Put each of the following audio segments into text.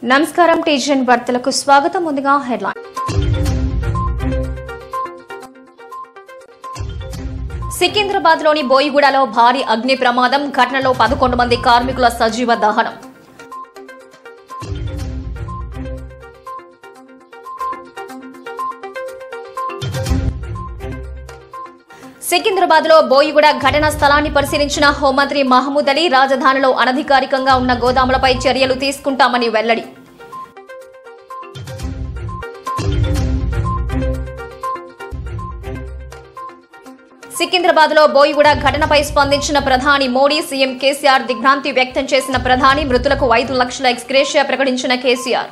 నమస్కారం టీజన్ వార్తలకు స్వాగతం ముందుగా హెడ్లైన్ సికింద్రాబాద్ లోని బోయిగూడలో భారీ అగ్ని ప్రమాదం ఘటనలో పదకొండు మంది కార్మికుల సజీవ దహనం సికింద్రాబాద్ లో బోయిగూడ ఘటనా స్థలాన్ని పరిశీలించిన హోంమంత్రి మహమూద్ అలీ రాజధానిలో అనధికారికంగా ఉన్న గోదాములపై చర్యలు తీసుకుంటామని వెల్లడి సికింద్రాబాద్ లో బోయిగూడ ఘటనపై స్పందించిన ప్రధాని మోడీ సీఎం కేసీఆర్ దిగ్భ్రాంతి వ్యక్తం చేసిన ప్రధాని మృతులకు ఐదు లక్షల ఎక్స్గ్రేషియా ప్రకటించిన కేసీఆర్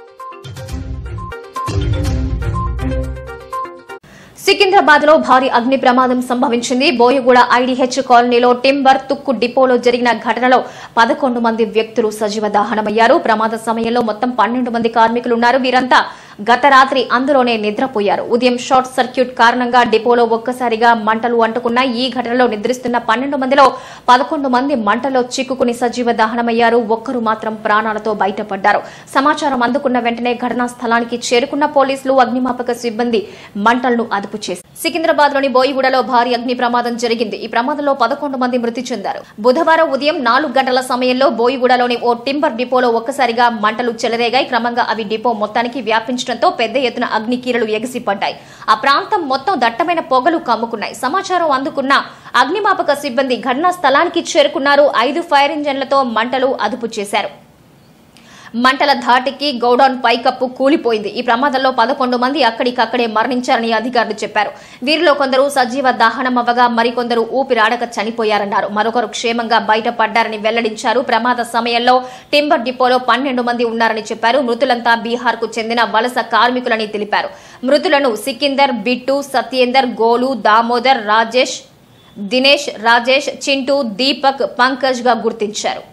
సికింద్రాబాద్ లో భారీ అగ్ని ప్రమాదం సంభవించింది బోయగూడ ఐడీహెచ్ కాలనీలో టింబర్ తుక్కు డిపోలో జరిగిన ఘటనలో పదకొండు మంది వ్యక్తులు సజీవ దహనమయ్యారు ప్రమాద సమయంలో మొత్తం పన్నెండు మంది కార్మికులున్నారు వీరంతా గత రాత్రి అందులోనే నిద్రపోయారు ఉదయం షార్ట్ సర్క్యూట్ కారణంగా డిపోలో ఒక్కసారిగా మంటలు అంటుకున్న ఈ ఘటనలో నిద్రిస్తున్న పన్నెండు మందిలో పదకొండు మంది మంటలో చిక్కుకుని సజీవ దహనమయ్యారు ఒక్కరు మాత్రం ప్రాణాలతో బయటపడ్డారు సమాచారం అందుకున్న వెంటనే ఘటనా స్థలానికి చేరుకున్న పోలీసులు అగ్నిమాపక సిబ్బంది మంటలను అదుపు చేశారు సికింద్రాబాద్ లోని బోయిగూడలో భారీ అగ్ని ప్రమాదం జరిగింది ఈ ప్రమాదంలో పదకొండు మంది మృతి చెందారు బుధవారం ఉదయం నాలుగు గంటల సమయంలో బోయిగూడలోని ఓ టింబర్ డిపోలో ఒక్కసారిగా మంటలు చెలరేగాయి క్రమంగా అవి డిపో మొత్తానికి వ్యాపించడంతో పెద్ద ఎత్తున అగ్నికీరలు ఎగిసిపడ్డాయి ఆ ప్రాంతం మొత్తం దట్టమైన పొగలు కమ్ముకున్నాయి సమాచారం అందుకున్న అగ్నిమాపక సిబ్బంది ఘటనా స్థలానికి చేరుకున్నారు ఐదు ఫైర్ ఇంజన్లతో మంటలు అదుపు చేశారు మంటల ధాటికి గౌడౌన్ పైకప్పు కూలిపోయింది ఈ ప్రమాదంలో పదకొండు మంది అక్కడికక్కడే మరణించారని అధికారులు చెప్పారు వీరిలో కొందరు సజీవ దహనమవ్వగా మరికొందరు ఊపిరాడక చనిపోయారన్నారు మరొకరు క్షేమంగా బయటపడ్డారని వెల్లడించారు ప్రమాద సమయంలో టింబర్ డిపోలో పన్నెండు మంది ఉన్నారని చెప్పారు మృతులంతా బీహార్ కు చెందిన వలస కార్మికులని తెలిపారు మృతులను సికిందర్ బిట్టు సత్యేందర్ గోలు దామోదర్ రాజేష్ దినేష్ రాజేష్ చింటూ దీపక్ పంకజ్ గా గుర్తించారు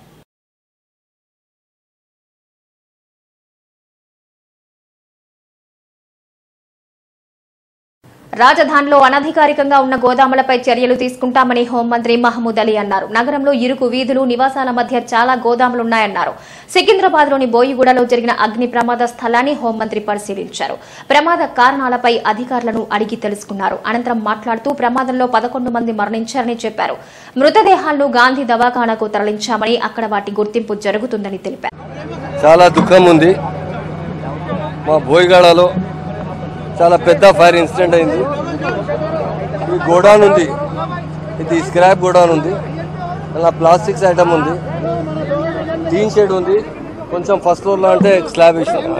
రాజధానిలో అనధికారికంగా ఉన్న గోదాములపై చర్యలు తీసుకుంటామని హోంమంత్రి మహమూద్ అలీ అన్నారు నగరంలో ఇరుకు వీధులు నివాసాల మధ్య చాలా గోదాములున్నాయన్నారు సికింద్రాబాద్ లోని బోయిగూడలో జరిగిన అగ్ని ప్రమాద స్థలాన్ని హోంమంత్రి పరిశీలించారు ప్రమాద కారణాలపై అధికారులను అడిగి తెలుసుకున్నారు అనంతరం మాట్లాడుతూ ప్రమాదంలో పదకొండు మంది మరణించారని చెప్పారు మృతదేహాలను గాంధీ దవాఖానాకు తరలించామని అక్కడ వాటి గుర్తింపు జరుగుతుందని తెలిపారు చాలా దుఃఖం ఉంది మా బోయిగాడలో చాలా పెద్ద ఫైర్ ఇన్సిడెంట్ అయింది ఈ గోడౌన్ ఉంది ఇది స్క్రాప్ గోడౌన్ ఉంది అలా ప్లాస్టిక్స్ ఐటమ్ ఉంది టీన్ షెడ్ ఉంది కొంచెం ఫస్ట్ ఫ్లోర్లో అంటే స్లాబ్ వేసినాం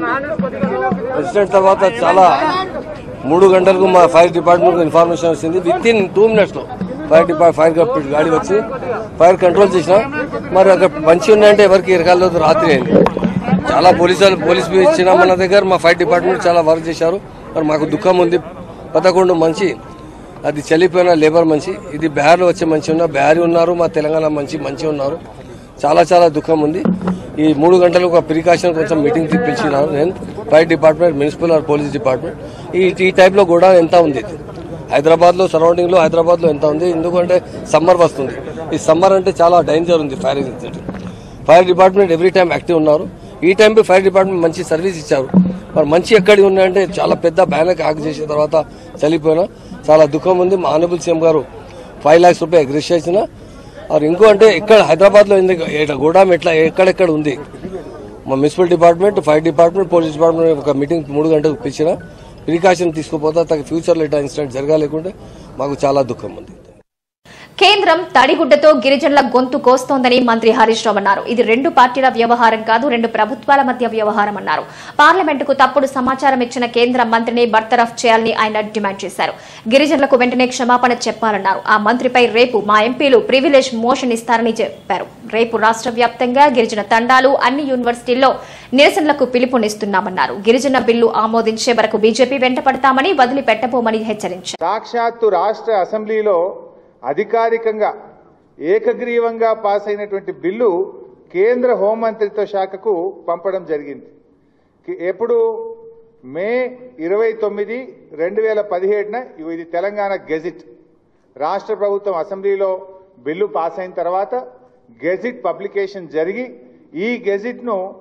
ఇన్సిడెంట్ తర్వాత చాలా మూడు గంటలకు మా ఫైర్ డిపార్ట్మెంట్ ఇన్ఫర్మేషన్ వచ్చింది విత్ ఇన్ టూ మినిట్స్లో ఫైర్ డిపార్ట్ ఫైర్ గాడి వచ్చి ఫైర్ కంట్రోల్ చేసిన మరి అక్కడ మంచి ఉన్నాయంటే ఎవరికి ఇరకాలేదు రాత్రి అయింది చాలా పోలీసు వాళ్ళు పోలీస్ ఇచ్చిన మన దగ్గర మా ఫైర్ డిపార్ట్మెంట్ చాలా వర్క్ చేశారు మరి మాకు దుఃఖం ఉంది పదకొండు మంచి అది చలిపోయిన లేబర్ మంచి ఇది బీహార్లో వచ్చే మంచి ఉన్నారు బీహారీ ఉన్నారు మా తెలంగాణ మంచి మంచి ఉన్నారు చాలా చాలా దుఃఖం ఉంది ఈ మూడు గంటలకు ఒక ప్రికాషన్ కొంచెం మీటింగ్ పిలిచినాను నేను fire department municipal or police department ఈ ఈ టైప్లో కూడా ఎంత ఉంది ఇది హైదరాబాద్లో సరౌండింగ్లో హైదరాబాద్లో ఎంత ఉంది ఎందుకంటే సమ్మర్ వస్తుంది ఈ సమ్మర్ అంటే చాలా డేంజర్ ఉంది fire incident fire department every time active ఉన్నారు ఈ టైంకి ఫైర్ డిపార్ట్మెంట్ మంచి సర్వీస్ ఇచ్చారు మరి మంచి ఎక్కడి ఉన్నాయంటే చాలా పెద్ద బ్యానర్ ఆక్ చేసిన తర్వాత చలిపోయినా చాలా దుఃఖం ఉంది మా ఆనబుల్ సీఎం గారు ఫైవ్ లాక్స్ రూపాయలు అగ్రెస్ చేసిన और ఇంకో అంటే ఇక్కడ హైదరాబాద్లో ఉంది గోడాం ఎట్లా ఎక్కడెక్కడ ఉంది మా municipal department fire department police department ఒక మీటింగ్ మూడు గంటలకు పిలిచిన ప్రికాషన్ తీసుకుపోతా ఫ్యూచర్లో ఇట్లా ఇన్సిడెంట్ జరగాలేకుంటే మాకు చాలా దుఃఖం ఉంది కేంద్రం తడిగుడ్డతో గిరిజనుల గొంతు కోస్తోందని మంత్రి హరీష్ రావు అన్నారు ఇది రెండు పార్టీల వ్యవహారం కాదు రెండు ప్రభుత్వాల మధ్య వ్యవహారం అన్నారు పార్లమెంటుకు తప్పుడు సమాచారం ఇచ్చిన కేంద్ర మంత్రిని బర్తరఫ్ చేయాలని ఆయన డిమాండ్ చేశారు గిరిజనులకు వెంటనే క్షమాపణ చెప్పాలన్నారు ఆ మంత్రిపై రేపు మా ఎంపీలు ప్రివిలేజ్ మోషన్ ఇస్తారని చెప్పారు రేపు రాష్ట్ర వ్యాప్తంగా గిరిజన తండాలు అన్ని యూనివర్సిటీల్లో నిరసనలకు పిలుపునిస్తున్నామన్నారు గిరిజన బిల్లు ఆమోదించే వరకు బీజేపీ వెంటపడతామని వదిలిపెట్టబోమని హెచ్చరించారు సాక్షాత్తు రాష్ట్ర అసెంబ్లీలో అధికారికంగా ఏకగ్రీవంగా పాస్ అయినటువంటి బిల్లు కేంద్ర హోంమంత్రిత్వ శాఖకు పంపడం జరిగింది కి- ఎప్పుడు మే ఇరవై తొమ్మిది రెండు వేల పదిహేడున ఇది తెలంగాణ గెజిట్ రాష్ట్ర ప్రభుత్వం అసెంబ్లీలో బిల్లు పాస్ అయిన తర్వాత గెజిట్ పబ్లికేషన్ జరిగి ఈ గెజిట్ను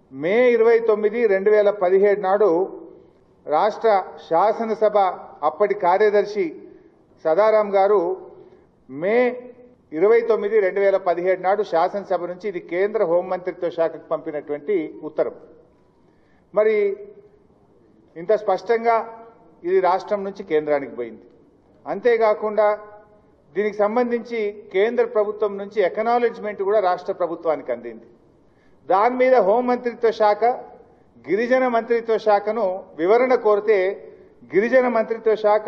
మే ఇరవై తొమ్మిది రెండు వేల పదిహేడు నాడు రాష్ట్ర శాసనసభ అప్పటి కార్యదర్శి సదారాం గారు మే ఇరవై తొమ్మిది రెండు వేల పదిహేడు నాడు శాసనసభ నుంచి ఇది కేంద్ర హోంమంత్రిత్వ శాఖకు పంపినటువంటి ఉత్తరం మరి ఇంత స్పష్టంగా ఇది రాష్ట్రం నుంచి కేంద్రానికి పోయింది అంతేకాకుండా దీనికి సంబంధించి కేంద్ర ప్రభుత్వం నుంచి ఎకనాలెడ్జ్మెంట్ కూడా రాష్ట్ర ప్రభుత్వానికి అందింది దాని మీద హోంమంత్రిత్వ శాఖ గిరిజన మంత్రిత్వ శాఖను వివరణ కోరితే గిరిజన మంత్రిత్వ శాఖ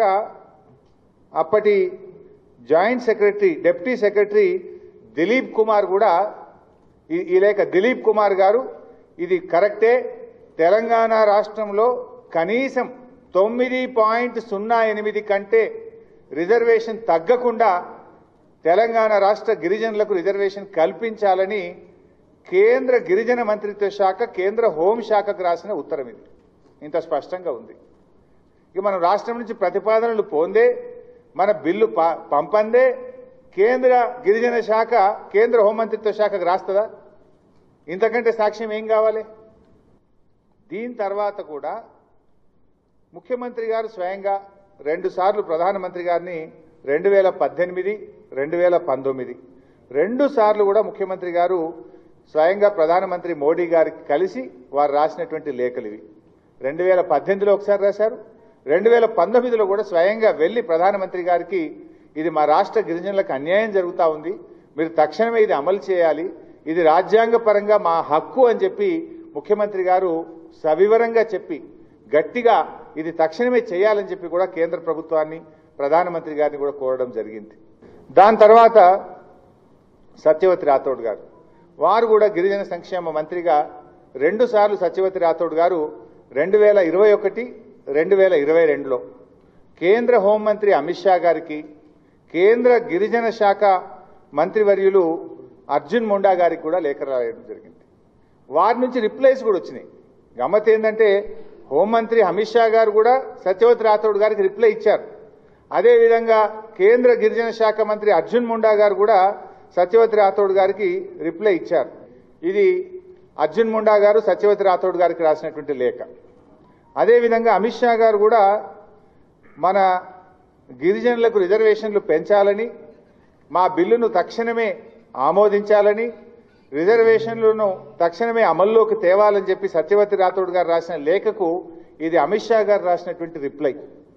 అప్పటి joint secretary deputy secretary Dilip Kumar కూడా ఈ- ఈ లేఖ దిలీప్ కుమార్ గారు ఇది కరెక్టే తెలంగాణ రాష్ట్రంలో కనీసం తొమ్మిది పాయింట్ సున్నా ఎనిమిది కంటే రిజర్వేషన్ తగ్గకుండా తెలంగాణ రాష్ట్ర గిరిజనులకు రిజర్వేషన్ కల్పించాలని కేంద్ర గిరిజన మంత్రిత్వ శాఖ కేంద్ర హోంశాఖకు రాసిన ఉత్తరం ఇది ఇంత స్పష్టంగా ఉంది ఇక మనం రాష్ట్రం నుంచి ప్రతిపాదనలు పొందే మన బిల్లు ప- పంపందే కేంద్ర గిరిజన శాఖ కేంద్ర హోంమంత్రిత్వ శాఖకు రాస్తుందా ఇంతకంటే సాక్ష్యం ఏం కావాలి దీని తర్వాత కూడా ముఖ్యమంత్రి గారు స్వయంగా రెండు సార్లు ప్రధానమంత్రి గారిని రెండు వేల పద్దెనిమిది రెండు వేల పంతొమ్మిది రెండు సార్లు కూడా ముఖ్యమంత్రి గారు స్వయంగా ప్రధానమంత్రి మోడీ గారికి కలిసి వారు రాసినటువంటి లేఖలు ఇవి రెండు వేల పద్దెనిమిదిలో ఒకసారి రాశారు రెండు వేల పంతొమ్మిదిలో కూడా స్వయంగా వెళ్లి ప్రధానమంత్రి గారికి ఇది మా రాష్ట్ర గిరిజనులకు అన్యాయం జరుగుతా ఉంది మీరు తక్షణమే ఇది అమలు చేయాలి ఇది రాజ్యాంగ పరంగా మా హక్కు అని చెప్పి ముఖ్యమంత్రి గారు సవివరంగా చెప్పి గట్టిగా ఇది తక్షణమే చేయాలని చెప్పి కూడా కేంద్ర ప్రభుత్వాన్ని ప్రధానమంత్రి గారిని కూడా కోరడం జరిగింది దాని తర్వాత సత్యవతి రాథోడ్ గారు వారు కూడా గిరిజన సంక్షేమ మంత్రిగా రెండు సార్లు సత్యవతి రాథోడ్ గారు రెండు వేల ఇరవై ఒకటి రెండు వేల ఇరవై రెండులో కేంద్ర హోంమంత్రి అమిత్ షా గారికి కేంద్ర గిరిజన శాఖ మంత్రివర్యులు అర్జున్ ముండా గారికి కూడా లేఖ రాయడం జరిగింది వారి నుంచి రిప్లైస్ కూడా వచ్చినాయి గమ్మత్ ఏంటంటే హోంమంత్రి అమిత్ షా గారు కూడా సత్యవతి రాథోడ్ గారికి రిప్లై ఇచ్చారు అదేవిధంగా కేంద్ర గిరిజన శాఖ మంత్రి అర్జున్ ముండా గారు కూడా సత్యవతి రాథోడ్ గారికి రిప్లై ఇచ్చారు ఇది అర్జున్ ముండా గారు సత్యవతి రాథోడ్ గారికి రాసినటువంటి లేఖ అదేవిధంగా అమిత్ షా గారు కూడా మన గిరిజనులకు రిజర్వేషన్లు పెంచాలని మా బిల్లును తక్షణమే ఆమోదించాలని రిజర్వేషన్లను తక్షణమే అమల్లోకి తేవాలని చెప్పి సత్యవతి రాథోడ్ గారు రాసిన లేఖకు ఇది అమిత్ షా గారు రాసినటువంటి రిప్లై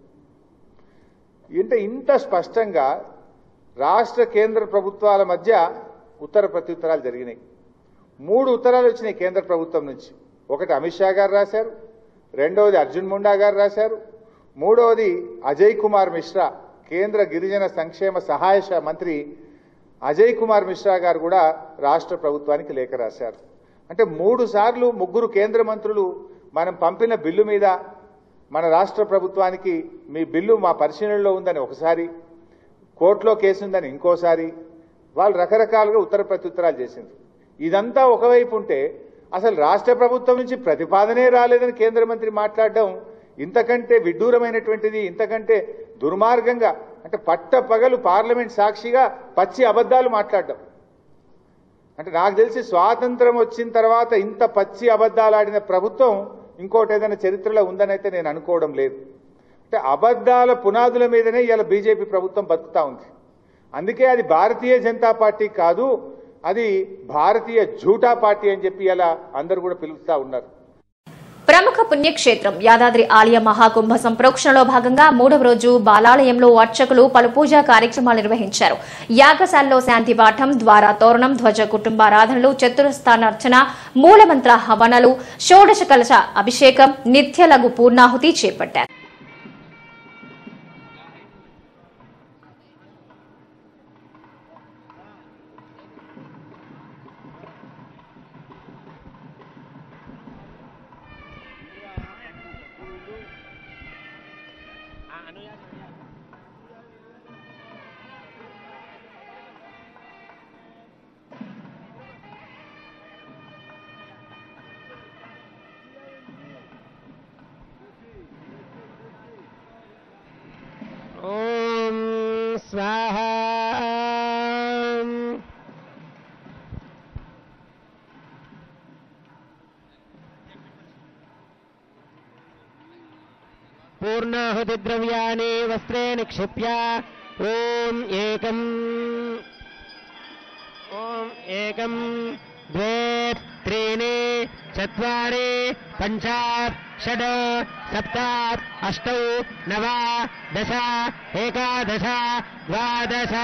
ఇంత ఇంత స్పష్టంగా రాష్ట్ర కేంద్ర ప్రభుత్వాల మధ్య ఉత్తర ప్రత్యుత్తరాలు జరిగినాయి మూడు ఉత్తరాలు వచ్చినాయి కేంద్ర ప్రభుత్వం నుంచి ఒకటి అమిత్ షా గారు రాశారు రెండవది అర్జున్ ముండా గారు రాశారు మూడవది అజయ్ కుమార్ మిశ్రా కేంద్ర గిరిజన సంక్షేమ సహాయ శా- మంత్రి అజయ్ కుమార్ మిశ్రా గారు కూడా రాష్ట్ర ప్రభుత్వానికి లేఖ రాశారు అంటే మూడు సార్లు ముగ్గురు కేంద్ర మంత్రులు మనం పంపిన బిల్లు మీద మన రాష్ట్ర ప్రభుత్వానికి మీ బిల్లు మా పరిశీలనలో ఉందని ఒకసారి కోర్టులో కేసు ఉందని ఇంకోసారి వాళ్ళు రకరకాలుగా ఉత్తర ప్రత్యుత్తరాలు చేసింది ఇదంతా ఒకవైపు ఉంటే అసలు రాష్ట్ర ప్రభుత్వం నుంచి ప్రతిపాదనే రాలేదని కేంద్ర మంత్రి మాట్లాడడం ఇంతకంటే విడ్డూరమైనటువంటిది ఇంతకంటే దుర్మార్గంగా అంటే పట్ట పగలు పార్లమెంట్ సాక్షిగా పచ్చి అబద్ధాలు మాట్లాడడం అంటే నాకు తెలిసి స్వాతంత్రం వచ్చిన తర్వాత ఇంత పచ్చి అబద్ధాలు ఆడిన ప్రభుత్వం ఇంకోటి ఏదైనా చరిత్రలో ఉందని అయితే నేను అనుకోవడం లేదు అంటే అబద్ధాల పునాదుల మీదనే ఇలా బీజేపీ ప్రభుత్వం బతుకుతా ఉంది అందుకే అది భారతీయ జనతా పార్టీ కాదు అది భారతీయ జూటా పార్టీ అని చెప్పి ఇలా అందరూ కూడా పిలుస్తా ఉన్నారు ప్రముఖ పుణ్యక్షేత్రం యాదాద్రి ఆలయ మహాకుంభ సంప్రోక్షణలో భాగంగా మూడవ రోజు బాలాలయంలో అర్చకులు పలు పూజా కార్యక్రమాలు నిర్వహించారు యాగశాలలో శాంతి పాఠం ద్వారా తోరణం ధ్వజ కుటుంబారాధనలు చతురస్థానార్చన మూలమంత్ర హవనలు షోడశ కలశ అభిషేకం నిత్యలఘు పూర్ణాహుతి చేపట్టారు ॐ स्वाहा पूर्णाहुतिद्रव्याणि वस्त्रे निक्षिप्य ॐ एकम् ॐ एकम् द्वे त्रीणि चत्वारि पञ्च षड् सप्त अष्टौ नव दश एकादश द्वादश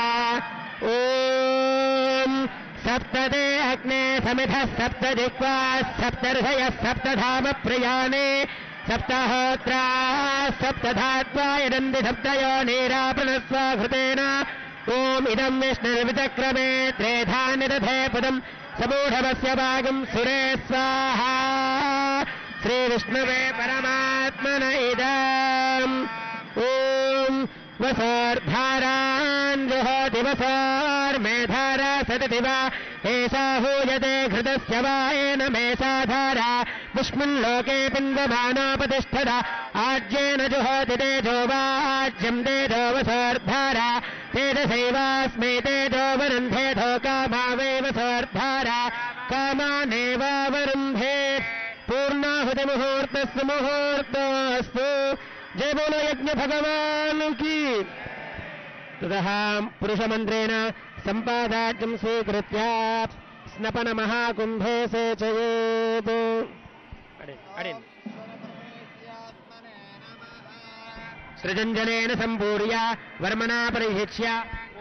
ॐ सप्तदे अग्ने समिधः सप्त जिह्वा सप्तर्षयः सप्तधाम प्रियाणे सप्तहोत्रा सप्तधात्वा यदन्ति सप्तयो नीरापणस्व घृतेन ॐ इदं विष्णुर्विचक्रमे त्रेधा निदधे पदम् समूढमस्य भागम् सुरे स्वाहा श्रीविष्णवे परमात्मन इदम् ॐ वसोर्धारान् जुहोति वसोर्मेधारा सदति वा एषा हूयते घृतस्य वा येन मेषा धारा पुष्मिल्लोके पिन्वमानोपतिष्ठत आज्येन जुहोति तेजो वाज्यम् तेजो वसोर्धारा तेजसैवास्मै तेजो वरुन्धेधो कामा वै वसोर्धारा कामानेवावरुन्धे पूर्णाहुतिमुहूर्तस्य मुहूर्तोऽस्तु जय बोलो यज्ञ भगवान की ततः पुरुषमन्त्रेण सम्पादाज्यम् स्वीकृत्य स्नपनमहाकुम्भे सेचयेत् सृजञ्जनेन सम्पूर्य वर्मणा परिशिक्ष्य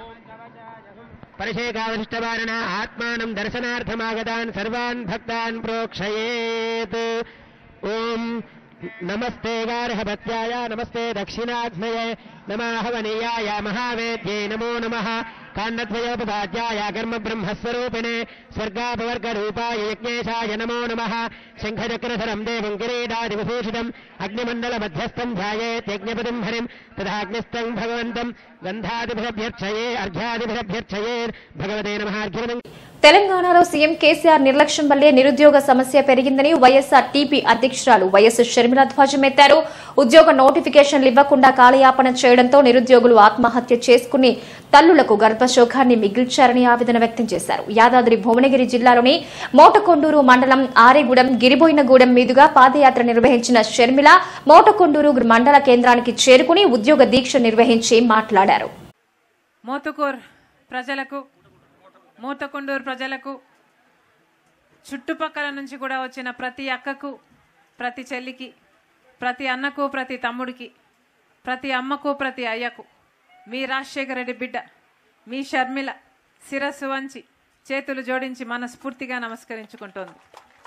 परिषेकावशिष्टवारिण आत्मानम् दर्शनार्थमागतान् सर्वान् भक्तान् प्रोक्षयेत् ॐ नमस्ते गार्हभत्याय नमस्ते दक्षिणाग्नये नमः वनीयाय महावेद्यै नमो नमः काण्डद्वयोपवाद्याय कर्म ब्रह्मस्वरूपिणे स्वर्गापवर्गरूपाय यज्ञेशाय नमो नमः शङ्खचक्रधरम् देवम् किरीटादिविभूषितम् अग्निमण्डलमध्यस्थम् ध्यायेत् यज्ञपतिम् हरिम् तथाग्निस्थम् भगवन्तम् गन्धादिभिरभ्यर्चये अर्घ्यादिभिरभ्यर्चये भगवते नमः अर्घ्यपतिम् తెలంగాణలో సీఎం కేసీఆర్ నిర్లక్ష్యం వల్లే నిరుద్యోగ సమస్య పెరిగిందని వైఎస్ఆర్ టీపీ అధ్యక్షురాలు వైఎస్ షర్మిల ధ్వజమెత్తారు ఉద్యోగ నోటిఫికేషన్లు ఇవ్వకుండా కాలయాపన చేయడంతో నిరుద్యోగులు ఆత్మహత్య చేసుకుని తల్లులకు గర్భశోకాన్ని మిగిల్చారని ఆవేదన వ్యక్తం చేశారు యాదాద్రి భువనగిరి జిల్లాలోని మోటకొండూరు మండలం ఆరేగూడెం గిరిబోయినగూడెం మీదుగా పాదయాత్ర నిర్వహించిన షర్మిల మోటకొండూరు మండల కేంద్రానికి చేరుకుని ఉద్యోగ దీక్ష నిర్వహించి మాట్లాడారు మోతుకూర్ ప్రజలకు మోతకొండూరు ప్రజలకు చుట్టుపక్కల నుంచి కూడా వచ్చిన ప్రతి అక్కకు ప్రతి చెల్లికి ప్రతి అన్నకు ప్రతి తమ్ముడికి ప్రతి అమ్మకు ప్రతి అయ్యకు మీ రాజశేఖర రెడ్డి బిడ్డ మీ షర్మిల శిరస్సు వంచి చేతులు జోడించి మనస్ఫూర్తిగా నమస్కరించుకుంటోంది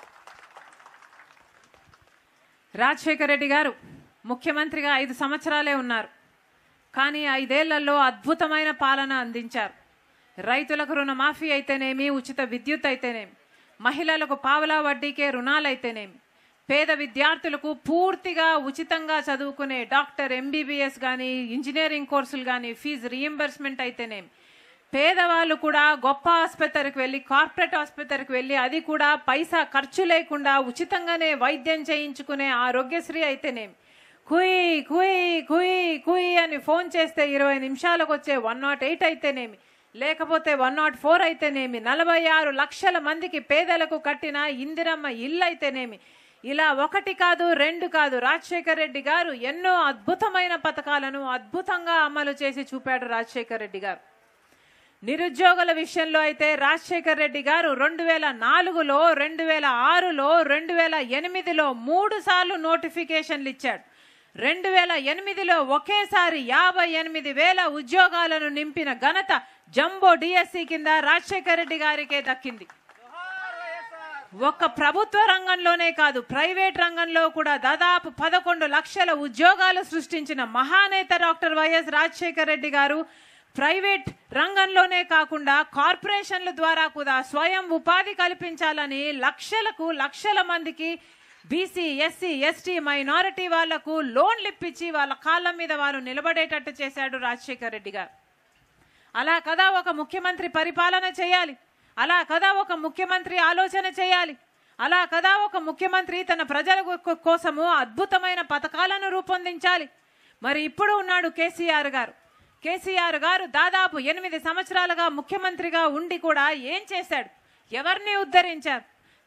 రాజశేఖర రెడ్డి గారు ముఖ్యమంత్రిగా ఐదు సంవత్సరాలే ఉన్నారు కానీ ఐదేళ్లలో అద్భుతమైన పాలన అందించారు రైతులకు రుణమాఫీ అయితేనేమి ఉచిత విద్యుత్ అయితేనేమి మహిళలకు పావలా వడ్డీకే రుణాలైతేనేమి పేద విద్యార్థులకు పూర్తిగా ఉచితంగా చదువుకునే డాక్టర్ ఎంబీబీఎస్ కానీ ఇంజనీరింగ్ కోర్సులు కానీ ఫీజు రీఎంబర్స్మెంట్ అయితేనేమి పేదవాళ్ళు కూడా గొప్ప ఆసుపత్రికి వెళ్ళి కార్పొరేట్ ఆసుపత్రికి వెళ్ళి అది కూడా పైసా ఖర్చు లేకుండా ఉచితంగానే వైద్యం చేయించుకునే ఆరోగ్యశ్రీ అయితేనేమి కుయ్ కుయ్ కుయ్ కుయ్ అని ఫోన్ చేస్తే ఇరవై నిమిషాలకు వచ్చే వన్ నాట్ ఎయిట్ అయితేనేమి లేకపోతే వన్ నాట్ ఫోర్ అయితేనేమి నలభై ఆరు లక్షల మందికి పేదలకు కట్టిన ఇందిరమ్మ ఇల్లు అయితేనేమి ఇలా ఒకటి కాదు రెండు కాదు రాజశేఖర్ రెడ్డి గారు ఎన్నో అద్భుతమైన పథకాలను అద్భుతంగా అమలు చేసి చూపాడు రాజశేఖర్ రెడ్డి గారు నిరుద్యోగుల విషయంలో అయితే రాజశేఖర్ రెడ్డి గారు రెండు వేల నాలుగులో రెండు వేల ఆరులో రెండు వేల ఎనిమిదిలో మూడు సార్లు నోటిఫికేషన్లు ఇచ్చాడు రెండు వేల ఎనిమిదిలో ఒకేసారి యాభై ఎనిమిది వేల ఉద్యోగాలను నింపిన ఘనత జంబో డిఎస్సి కింద రాజశేఖర్ రెడ్డి గారికే దక్కింది ఒక్క ప్రభుత్వ రంగంలోనే కాదు ప్రైవేట్ రంగంలో కూడా దాదాపు పదకొండు లక్షల ఉద్యోగాలు సృష్టించిన మహానేత డాక్టర్ వైఎస్ రాజశేఖర్ రెడ్డి గారు ప్రైవేట్ రంగంలోనే కాకుండా కార్పొరేషన్ల ద్వారా కూడా స్వయం ఉపాధి కల్పించాలని లక్షలకు లక్షల మందికి బీసీ ఎస్సీ ఎస్టీ మైనారిటీ వాళ్లకు లోన్లు ఇప్పించి వాళ్ళ కాళ్ళ మీద వాళ్ళు నిలబడేటట్టు చేశాడు రాజశేఖర్ రెడ్డి గారు అలా కదా ఒక ముఖ్యమంత్రి పరిపాలన చేయాలి అలా కదా ఒక ముఖ్యమంత్రి ఆలోచన చేయాలి అలా కదా ఒక ముఖ్యమంత్రి తన ప్రజల కో- కోసము అద్భుతమైన పథకాలను రూపొందించాలి మరి ఇప్పుడు ఉన్నాడు కేసీఆర్ గారు కేసీఆర్ గారు దాదాపు ఎనిమిది సంవత్సరాలుగా ముఖ్యమంత్రిగా ఉండి కూడా ఏం చేశాడు ఎవరిని ఉద్ధరించారు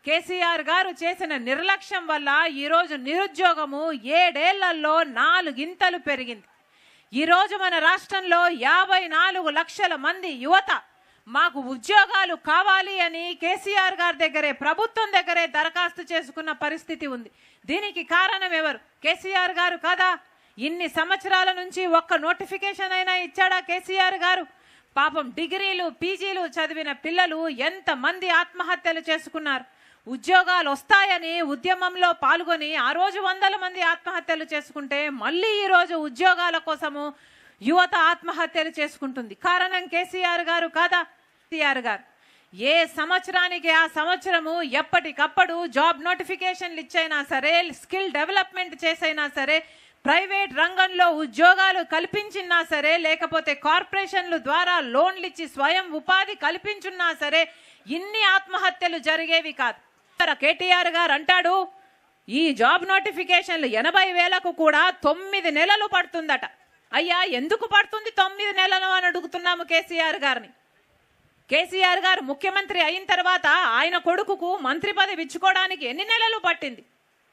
కేసీఆర్ గారు చేసిన నిర్లక్ష్యం వల్ల ఈరోజు నిరుద్యోగము ఏడేళ్లలో నాలుగింతలు పెరిగింది ఈరోజు మన రాష్ట్రంలో యాభై నాలుగు లక్షల మంది యువత మాకు ఉద్యోగాలు కావాలి అని కేసీఆర్ గారి దగ్గరే ప్రభుత్వం దగ్గరే దరఖాస్తు చేసుకున్న పరిస్థితి ఉంది దీనికి కారణం ఎవరు కేసీఆర్ గారు కదా ఇన్ని సంవత్సరాల నుంచి ఒక్క నోటిఫికేషన్ అయినా ఇచ్చాడా కేసీఆర్ గారు పాపం డిగ్రీలు పీజీలు చదివిన పిల్లలు ఎంత మంది ఆత్మహత్యలు చేసుకున్నారు ఉద్యోగాలు వస్తాయని ఉద్యమంలో పాల్గొని ఆ రోజు వందల మంది ఆత్మహత్యలు చేసుకుంటే మళ్ళీ ఈ రోజు ఉద్యోగాల కోసము యువత ఆత్మహత్యలు చేసుకుంటుంది కారణం కేసీఆర్ గారు కాదా కేసీఆర్ గారు ఏ సంవత్సరానికి ఆ సంవత్సరము ఎప్పటికప్పుడు జాబ్ నోటిఫికేషన్లు ఇచ్చైనా సరే స్కిల్ డెవలప్మెంట్ చేసైనా సరే ప్రైవేట్ రంగంలో ఉద్యోగాలు కల్పించినా సరే లేకపోతే కార్పొరేషన్ల ద్వారా లోన్లు ఇచ్చి స్వయం ఉపాధి కల్పించున్నా సరే ఇన్ని ఆత్మహత్యలు జరిగేవి కాదు కేటీఆర్ గారు అంటాడు ఈ జాబ్ నోటిఫికేషన్లు ఎనభై వేలకు కూడా తొమ్మిది నెలలు పడుతుందట అయ్యా ఎందుకు పడుతుంది తొమ్మిది నెలలు అని అడుగుతున్నాము కేసీఆర్ గారిని కేసీఆర్ గారు ముఖ్యమంత్రి అయిన తర్వాత ఆయన కొడుకుకు మంత్రి పదవి ఇచ్చుకోవడానికి ఎన్ని నెలలు పట్టింది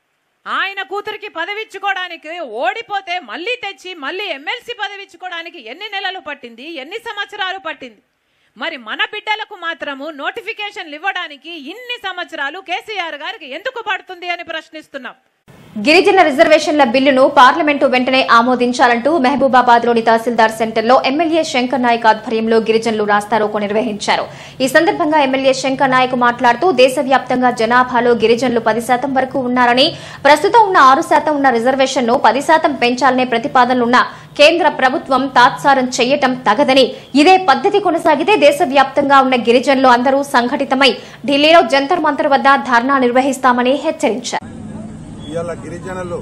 ఆయన కూతురికి పదవి ఇచ్చుకోవడానికి ఓడిపోతే మళ్ళీ తెచ్చి మళ్ళీ ఎమ్మెల్సీ పదవి ఇచ్చుకోవడానికి ఎన్ని నెలలు పట్టింది ఎన్ని సంవత్సరాలు పట్టింది మరి మన బిడ్డలకు మాత్రము నోటిఫికేషన్లు ఇవ్వడానికి ఇన్ని సంవత్సరాలు కేసీఆర్ గారికి ఎందుకు పడుతుంది అని ప్రశ్నిస్తున్నాం గిరిజన రిజర్వేషన్ల బిల్లును పార్లమెంటు వెంటనే ఆమోదించాలంటూ మహబూబాబాద్లోని తహసీల్దార్ సెంటర్లో ఎమ్మెల్యే శంకర్ నాయక్ ఆధ్వర్యంలో గిరిజనులు రాస్తారోకో నిర్వహించారు ఈ సందర్భంగా ఎమ్మెల్యే శంకర్ నాయక్ మాట్లాడుతూ దేశవ్యాప్తంగా జనాభాలో గిరిజనులు పది శాతం వరకు ఉన్నారని ప్రస్తుతం ఉన్న ఆరు శాతం ఉన్న రిజర్వేషన్ను పది శాతం పెంచాలనే ప్రతిపాదనలున్న కేంద్ర ప్రభుత్వం తాత్సారం చేయటం తగదని ఇదే పద్ధతి కొనసాగితే దేశవ్యాప్తంగా ఉన్న గిరిజనులు అందరూ సంఘటితమై ఢిల్లీలో జంతర్ మంతర్ వద్ద ధర్నా నిర్వహిస్తామని హెచ్చరించారు ఇవాళ గిరిజనులు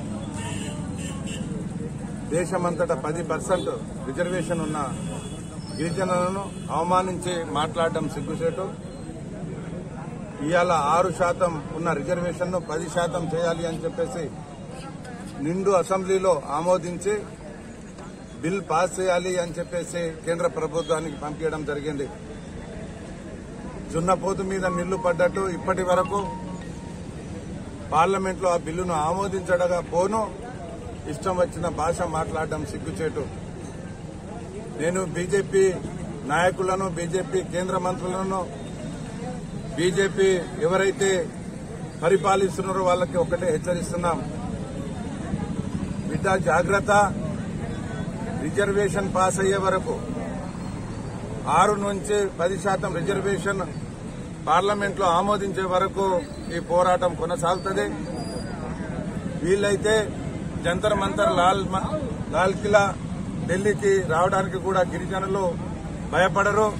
దేశమంతటా పది పర్సెంట్ రిజర్వేషన్ ఉన్న గిరిజనులను అవమానించి మాట్లాడడం సిగ్గుచేటు ఇవాళ ఆరు శాతం ఉన్న రిజర్వేషన్ను పది శాతం చేయాలి అని చెప్పేసి నిండు అసెంబ్లీలో ఆమోదించి బిల్ పాస్ చేయాలి అని చెప్పేసి కేంద్ర ప్రభుత్వానికి పంపించడం జరిగింది జున్నపోతు మీద నిల్లు పడ్డట్టు ఇప్పటి వరకు పార్లమెంట్ లో ఆ బిల్లును ఆమోదించడగా పోను ఇష్టం వచ్చిన భాష మాట్లాడడం సిగ్గుచేటు నేను బీజేపీ నాయకులను బీజేపీ కేంద్ర మంత్రులను బీజేపీ ఎవరైతే పరిపాలిస్తున్నారో వాళ్ళకి ఒకటే హెచ్చరిస్తున్నాం బిడ్డ జాగ్రత్త రిజర్వేషన్ పాస్ అయ్యే వరకు ఆరు నుంచి పది శాతం రిజర్వేషన్ పార్లమెంట్ లో ఆమోదించే వరకు ఈ పోరాటం కొనసాగుతుంది వీలైతే జంతర్ మంతర్ లాల్ మ- లాల్ కిలా ఢిల్లీకి రావడానికి కూడా గిరిజనులు భయపడరు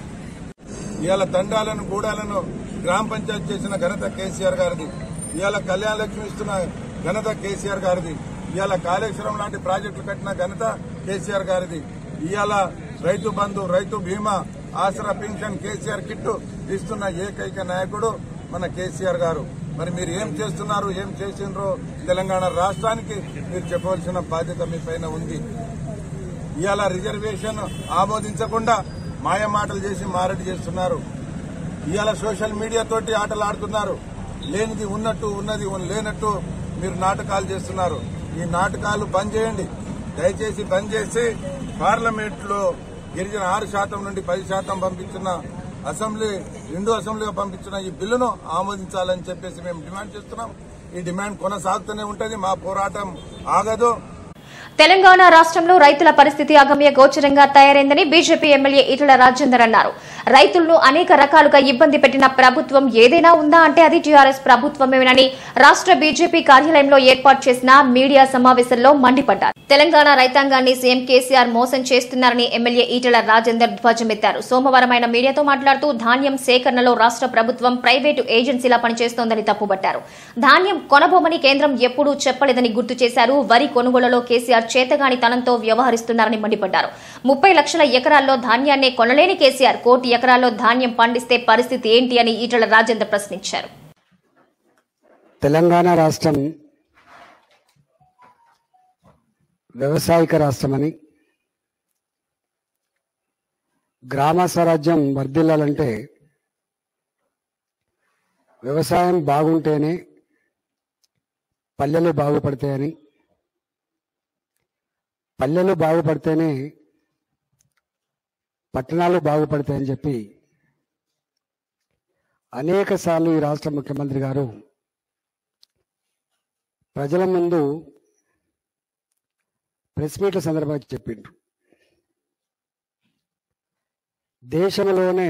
ఇవాళ తండాలను గూడాలను గ్రామ పంచాయతీ చేసిన ఘనత కేసీఆర్ గారిది ఇవాళ కళ్యాణ లక్ష్మి ఇస్తున్న ఘనత కేసీఆర్ గారిది ఇవాళ కాళేశ్వరం లాంటి ప్రాజెక్టులు కట్టిన ఘనత కేసీఆర్ గారిది ఇవాళ రైతు బంధు రైతు బీమా ఆసరా పెన్షన్ కేసీఆర్ కిట్టు ఇస్తున్న ఏకైక నాయకుడు మన కేసీఆర్ గారు మరి మీరు ఏం చేస్తున్నారు ఏం చేసిండ్రో తెలంగాణ రాష్ట్రానికి మీరు చెప్పవలసిన బాధ్యత మీ పైన ఉంది ఇవాళ రిజర్వేషన్ ఆమోదించకుండా మాయ మాటలు చేసి మారడి చేస్తున్నారు ఇవాళ సోషల్ మీడియా తోటి ఆటలు ఆడుతున్నారు లేనిది ఉన్నట్టు ఉన్నది లేనట్టు మీరు నాటకాలు చేస్తున్నారు ఈ నాటకాలు బంద్ చేయండి దయచేసి బంద్ చేసి పార్లమెంట్ లో గిరిజన ఆరు శాతం నుండి పది శాతం పంపించిన అసెంబ్లీ రెండు అసెంబ్లీగా పంపించిన ఈ బిల్లును ఆమోదించాలని చెప్పేసి మేము డిమాండ్ చేస్తున్నాం ఈ డిమాండ్ కొనసాగుతూనే ఉంటది మా పోరాటం ఆగదు తెలంగాణ రాష్ట్రంలో రైతుల పరిస్థితి అగమ్య గోచరంగా తయారైందని బీజేపీ ఎమ్మెల్యే ఈటల రాజేందర్ అన్నారు రైతులను అనేక రకాలుగా ఇబ్బంది పెట్టిన ప్రభుత్వం ఏదైనా ఉందా అంటే అది టీఆర్ఎస్ ప్రభుత్వమేనని రాష్ట్ర బీజేపీ కార్యాలయంలో ఏర్పాటు చేసిన మీడియా సమావేశంలో మండిపడ్డారు తెలంగాణ రైతాంగాన్ని సీఎం కేసీఆర్ మోసం చేస్తున్నారని ఎమ్మెల్యే ఈటల రాజేందర్ ధ్వజమెత్తారు సోమవారం ఆయన మీడియాతో మాట్లాడుతూ ధాన్యం సేకరణలో రాష్ట్ర ప్రభుత్వం ప్రైవేటు ఏజెన్సీలా పనిచేస్తోందని తప్పుపట్టారు ధాన్యం కొనబోమని కేంద్రం ఎప్పుడూ చెప్పలేదని గుర్తు చేశారు వరి కొనుగోలులో కేసీఆర్ చేతగాని తనంతో వ్యవహరిస్తున్నారని మండిపడ్డారు ముప్పై లక్షల ఎకరాల్లో ధాన్యాన్నే కొనలేని కేసీఆర్ కోటి ఎకరాల్లో ధాన్యం పండిస్తే పరిస్థితి ఏంటి అని ఈటల రాజేందర్ ప్రశ్నించారు తెలంగాణ రాష్ట్రం వ్యవసాయక రాష్ట్రమని గ్రామ స్వరాజ్యం వర్ధిల్లాలంటే వ్యవసాయం బాగుంటేనే పల్లెలు బాగుపడతాయని పల్లెలు బాగుపడితేనే పట్టణాలు బాగుపడతాయని చెప్పి అనేక సార్లు ఈ రాష్ట్ర ముఖ్యమంత్రి గారు ప్రజల ముందు ప్రెస్ మీట్ల సందర్భంగా చెప్పిండ్రు దేశంలోనే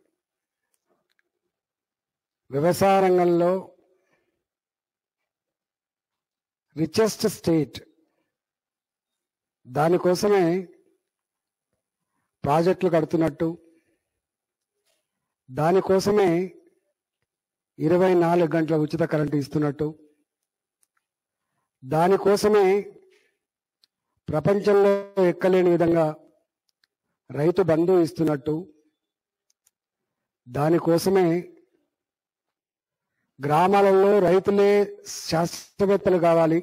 వ్యవసాయ రంగంలో రిచెస్ట్ స్టేట్ దానికోసమే ప్రాజెక్టులు కడుతున్నట్టు దానికోసమే ఇరవై నాలుగు గంటల ఉచిత కరెంటు ఇస్తున్నట్టు దానికోసమే ప్రపంచంలో ఎక్కలేని విధంగా రైతు బంధు ఇస్తున్నట్టు దానికోసమే గ్రామాలలో రైతులే శాస్త్రవేత్తలు కావాలి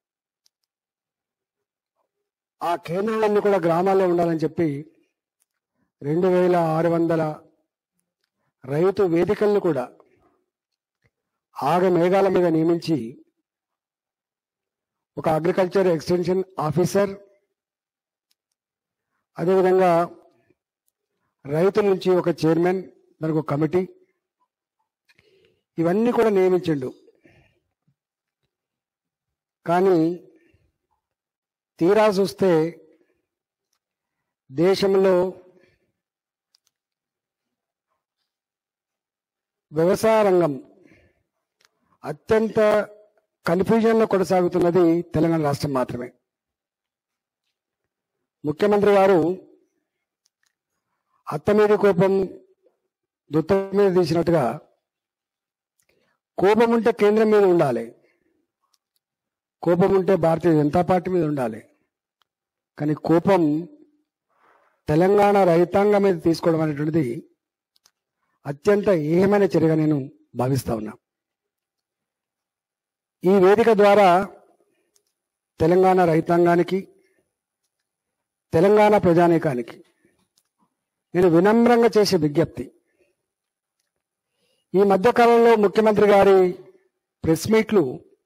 ఆ కేంద్రాలన్నీ కూడా గ్రామాల్లో ఉండాలని చెప్పి రెండు వేల ఆరు వందల రైతు వేదికలను కూడా ఆగ మేఘాల మీద నియమించి ఒక అగ్రికల్చర్ ఎక్స్టెన్షన్ ఆఫీసర్ అదేవిధంగా రైతుల నుంచి ఒక చైర్మన్ దానికి ఒక కమిటీ ఇవన్నీ కూడా నియమించిండు కానీ తీరా చూస్తే దేశంలో వ్యవసాయ రంగం అత్యంత కన్ఫ్యూజన్లో కొనసాగుతున్నది తెలంగాణ రాష్ట్రం మాత్రమే ముఖ్యమంత్రి గారు అత్త మీద కోపం దుత్త మీద తీసినట్టుగా కోపం ఉంటే కేంద్రం మీద ఉండాలి కోపం ఉంటే భారతీయ జనతా పార్టీ మీద ఉండాలి కానీ కోపం తెలంగాణ రైతాంగం మీద తీసుకోవడం అనేటువంటిది అత్యంత ఏమైన చర్యగా నేను భావిస్తా ఉన్నా ఈ వేదిక ద్వారా తెలంగాణ రైతాంగానికి తెలంగాణ ప్రజానీకానికి నేను వినమ్రంగా చేసే విజ్ఞప్తి ఈ మధ్యకాలంలో ముఖ్యమంత్రి గారి ప్రెస్ మీట్లు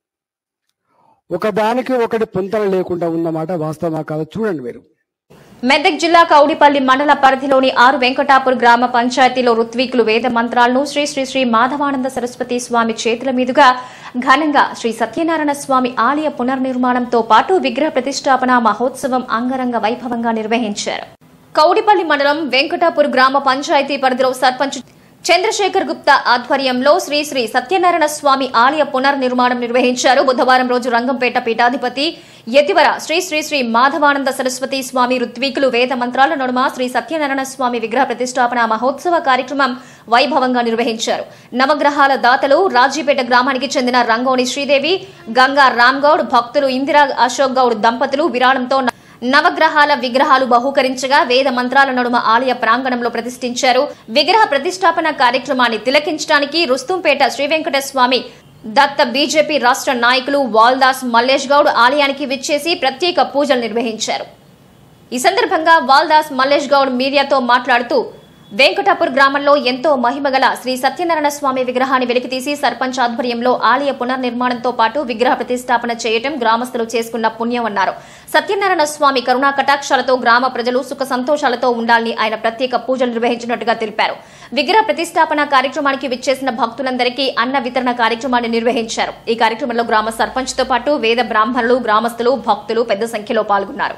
ఒకదానికి ఒకటి పొంతన లేకుండా ఉన్నమాట వాస్తవమా కాదో చూడండి మీరు మెదక్ జిల్లా కౌడిపల్లి మండల పరిధిలోని ఆరు వెంకటాపూర్ గ్రామ పంచాయతీలో ఋత్వీకులు వేద మంత్రాలను శ్రీ శ్రీ శ్రీ మాధవానంద సరస్వతి స్వామి చేతుల మీదుగా ఘనంగా శ్రీ సత్యనారాయణ స్వామి ఆలయ పునర్నిర్మాణంతో పాటు విగ్రహ ప్రతిష్టాపన మహోత్సవం అంగరంగ వైభవంగా నిర్వహించారు కౌడిపల్లి మండలం వెంకటాపూర్ గ్రామ పంచాయతీ పరిధిలో సర్పంచ్ చంద్రశేఖర్ గుప్తా ఆధ్వర్యంలో శ్రీ శ్రీ సత్యనారాయణ స్వామి ఆలయ పునర్నిర్మాణం నిర్వహించారు బుధవారం రోజు రంగంపేట పీఠాధిపతి యతివర శ్రీ శ్రీ శ్రీ మాధవానంద సరస్వతి స్వామి ఋత్వీకులు వేద మంత్రాల నడుమ శ్రీ సత్యనారాయణ స్వామి విగ్రహ ప్రతిష్టాపన మహోత్సవ కార్యక్రమం వైభవంగా నిర్వహించారు నవగ్రహాల దాతలు రాజీపేట గ్రామానికి చెందిన రంగోని శ్రీదేవి గంగా రామ్గౌడ్ భక్తులు ఇందిరా అశోక్ గౌడ్ దంపతులు విరాళంతో నవగ్రహాల విగ్రహాలు బహూకరించగా వేద మంత్రాల నడుమ ఆలయ ప్రాంగణంలో ప్రతిష్ఠించారు విగ్రహ ప్రతిష్టాపన కార్యక్రమాన్ని తిలకించడానికి రుస్తుంపేట శ్రీ వెంకటస్వామి దత్త బీజేపీ రాష్ట్ర నాయకులు వాల్దాస్ మల్లేష్ గౌడ్ ఆలయానికి విచ్చేసి ప్రత్యేక పూజలు నిర్వహించారు ఈ సందర్భంగా వాల్దాస్ మల్లేష్ గౌడ్ మీడియాతో మాట్లాడుతూ వెంకటాపూర్ గ్రామంలో ఎంతో మహిమగల శ్రీ సత్యనారాయణ స్వామి విగ్రహాన్ని వెలికితీసి సర్పంచ్ ఆధ్వర్యంలో ఆలయ పునర్నిర్మాణంతో పాటు విగ్రహ ప్రతిష్టాపన చేయటం గ్రామస్తులు చేసుకున్న పుణ్యమన్నారు సత్యనారాయణ స్వామి కరుణా కటాక్షాలతో గ్రామ ప్రజలు సుఖ సంతోషాలతో ఉండాలని ఆయన ప్రత్యేక పూజలు నిర్వహించినట్టుగా తెలిపారు విగ్రహ ప్రతిష్టాపన కార్యక్రమానికి విచ్చేసిన భక్తులందరికీ అన్న వితరణ కార్యక్రమాన్ని నిర్వహించారు ఈ కార్యక్రమంలో గ్రామ సర్పంచ్ తో పాటు వేద బ్రాహ్మణులు గ్రామస్తులు భక్తులు పెద్ద సంఖ్యలో పాల్గొన్నారు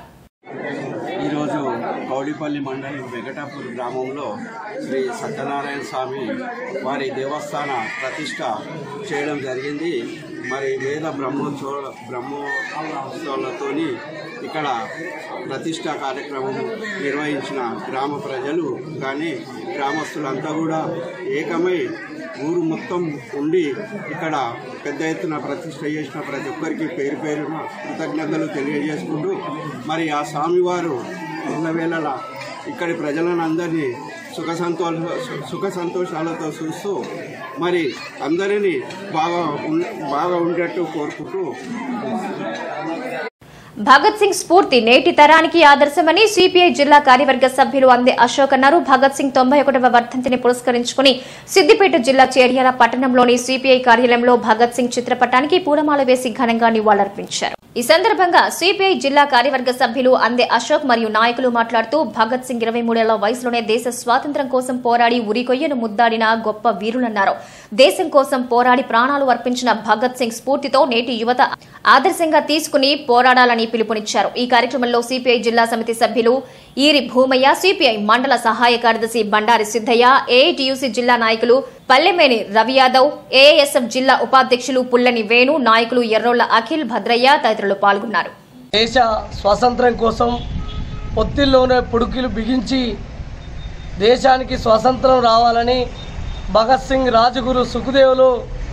ఈరోజు కౌడిపల్లి మండలం వెంకటాపూర్ గ్రామంలో శ్రీ సత్యనారాయణ స్వామి వారి దేవస్థాన ప్రతిష్ట చేయడం జరిగింది మరి వేద బ్రహ్మోత్సవ బ్రహ్మోత్సవాలతోని ఇక్కడ ప్రతిష్ట కార్యక్రమం నిర్వహించిన గ్రామ ప్రజలు కానీ గ్రామస్తులంతా కూడా ఏకమై ఊరు మొత్తం ఉండి ఇక్కడ పెద్ద ఎత్తున ప్రతిష్ట చేసిన ప్రతి ఒక్కరికి పేరు పేరున కృతజ్ఞతలు తెలియజేసుకుంటూ మరి ఆ స్వామివారు ఎల్లవేళలా ఇక్కడి ప్రజలను అందరినీ సుఖ సంతోష సుఖ సంతోషాలతో చూస్తూ మరి అందరినీ బాగా ఉం- బాగా ఉండేట్టు కోరుకుంటూ భగత్ సింగ్ స్ఫూర్తి నేటి తరానికి ఆదర్శమని సిపిఐ జిల్లా కార్యవర్గ సభ్యులు అందే అశోక్ అన్నారు భగత్ సింగ్ తొంభై ఒకటవ వర్ధంతిని పురస్కరించుకుని సిద్దిపేట జిల్లా చేర్యాల పట్టణంలోని సిపిఐ కార్యాలయంలో భగత్ సింగ్ చిత్రపటానికి పూలమాల వేసి ఘనంగా నివాళులర్పించారు ఈ సందర్భంగా సిపిఐ జిల్లా కార్యవర్గ సభ్యులు అందే అశోక్ మరియు నాయకులు మాట్లాడుతూ భగత్ సింగ్ ఇరవై మూడేళ్ల వయసులోనే దేశ స్వాతంత్ర్యం కోసం పోరాడి ఉరికొయ్యను ముద్దాడిన గొప్ప వీరులన్నారు దేశం కోసం పోరాడి ప్రాణాలు అర్పించిన భగత్ సింగ్ స్ఫూర్తితో నేటి యువత ఆదర్శంగా తీసుకుని పోరాడాలని పిలుపునిచ్చారు ఈ కార్యక్రమంలో సిపిఐ జిల్లా సమితి సభ్యులు ఈరి భూమయ్య సిపిఐ మండల సహాయ కార్యదర్శి బండారి సిద్దయ్య ఏఐటియుసి జిల్లా నాయకులు పల్లెమేని రవి యాదవ్ ఏఎస్ఎఫ్ జిల్లా ఉపాధ్యక్షులు పుల్లని వేణు నాయకులు ఎర్రోళ్ల అఖిల్ భద్రయ్య తదితరులు పాల్గొన్నారు దేశ స్వాతంత్రం కోసం పొత్తిల్లోనే పుడుకులు బిగించి దేశానికి స్వాతంత్రం రావాలని భగత్ సింగ్ రాజగురు సుఖదేవులు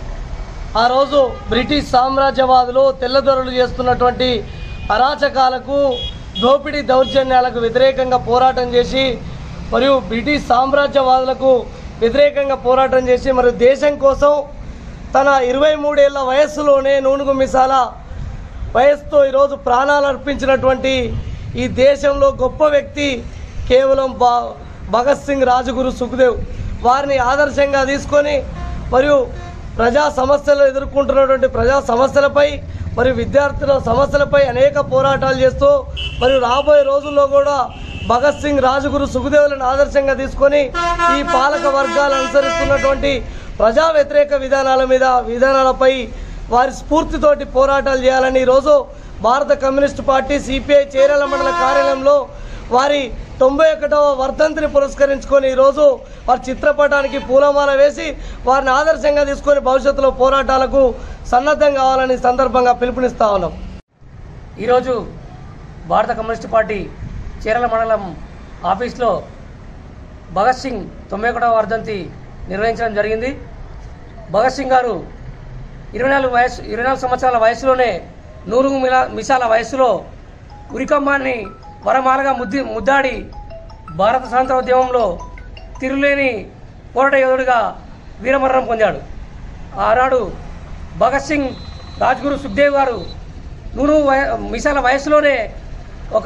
ఆ రోజు బ్రిటిష్ సామ్రాజ్యవాదులు తెల్లదొరలు చేస్తున్నటువంటి అరాచకాలకు దోపిడీ దౌర్జన్యాలకు వ్యతిరేకంగా పోరాటం చేసి మరియు బ్రిటిష్ సామ్రాజ్యవాదులకు వ్యతిరేకంగా పోరాటం చేసి మరియు దేశం కోసం తన ఇరవై మూడేళ్ల వయస్సులోనే నూనుగు మిసాల వయస్సుతో ఈరోజు ప్రాణాలు అర్పించినటువంటి ఈ దేశంలో గొప్ప వ్యక్తి కేవలం బా భగత్ సింగ్ రాజగురు సుఖదేవ్ వారిని ఆదర్శంగా తీసుకొని మరియు ప్రజా సమస్యలు ఎదుర్కొంటున్నటువంటి ప్రజా సమస్యలపై మరియు విద్యార్థుల సమస్యలపై అనేక పోరాటాలు చేస్తూ మరియు రాబోయే రోజుల్లో కూడా భగత్ సింగ్ రాజగురు సుఖదేవులను ఆదర్శంగా తీసుకొని ఈ పాలక వర్గాలు అనుసరిస్తున్నటువంటి ప్రజా వ్యతిరేక విధానాల మీద విధానాలపై వారి స్ఫూర్తితోటి పోరాటాలు చేయాలని ఈరోజు భారత కమ్యూనిస్టు పార్టీ సిపిఐ చేరేల మండల కార్యాలయంలో వారి తొంభై ఒకటవ వర్ధంతిని పురస్కరించుకొని ఈరోజు వారి చిత్రపటానికి పూలమాల వేసి వారిని ఆదర్శంగా తీసుకొని భవిష్యత్తులో పోరాటాలకు సన్నద్ధం కావాలని ఈ సందర్భంగా పిలుపునిస్తా ఉన్నాం ఈరోజు భారత కమ్యూనిస్టు పార్టీ చీరల మండలం ఆఫీస్లో భగత్ సింగ్ తొంభై ఒకటవ వర్ధంతి నిర్వహించడం జరిగింది భగత్ సింగ్ గారు ఇరవై నాలుగు వయసు ఇరవై నాలుగు సంవత్సరాల వయసులోనే నూరు మిలా మిసాల వయసులో ఉరికమ్మాన్ని వరమాలగా ముద్ది ముద్దాడి భారత స్వాతంత్ర ఉద్యమంలో తిరుగులేని పోరాట యోధుడిగా వీరమరణం పొందాడు ఆనాడు భగత్ సింగ్ రాజ్గురు సుఖ్దేవ్ గారు నూరు వయ మిసాల వయసులోనే ఒక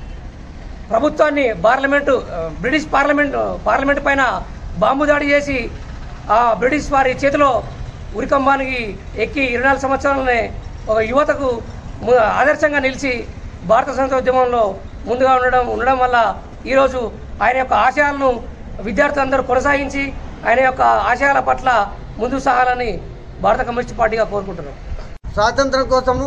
ప్రభుత్వాన్ని పార్లమెంటు ఆ, బ్రిటిష్ పార్లమెంట్ పార్లమెంట్ పైన బాంబు దాడి చేసి ఆ బ్రిటిష్ వారి చేతిలో ఉరికంబానికి ఎక్కి ఇరవై నాలుగు సంవత్సరాలనే ఒక యువతకు ము- ఆదర్శంగా నిలిచి భారత స్వాతంత్ర ఉద్యమంలో ముందుగా ఉండడం ఉండడం వల్ల ఈరోజు ఆయన యొక్క ఆశయాలను విద్యార్థులందరూ కొనసాగించి ఆయన యొక్క ఆశయాల పట్ల ముందుకు సాగాలని భారత కమ్యూనిస్ట్ పార్టీగా కోరుకుంటున్నాం స్వాతంత్రం కోసము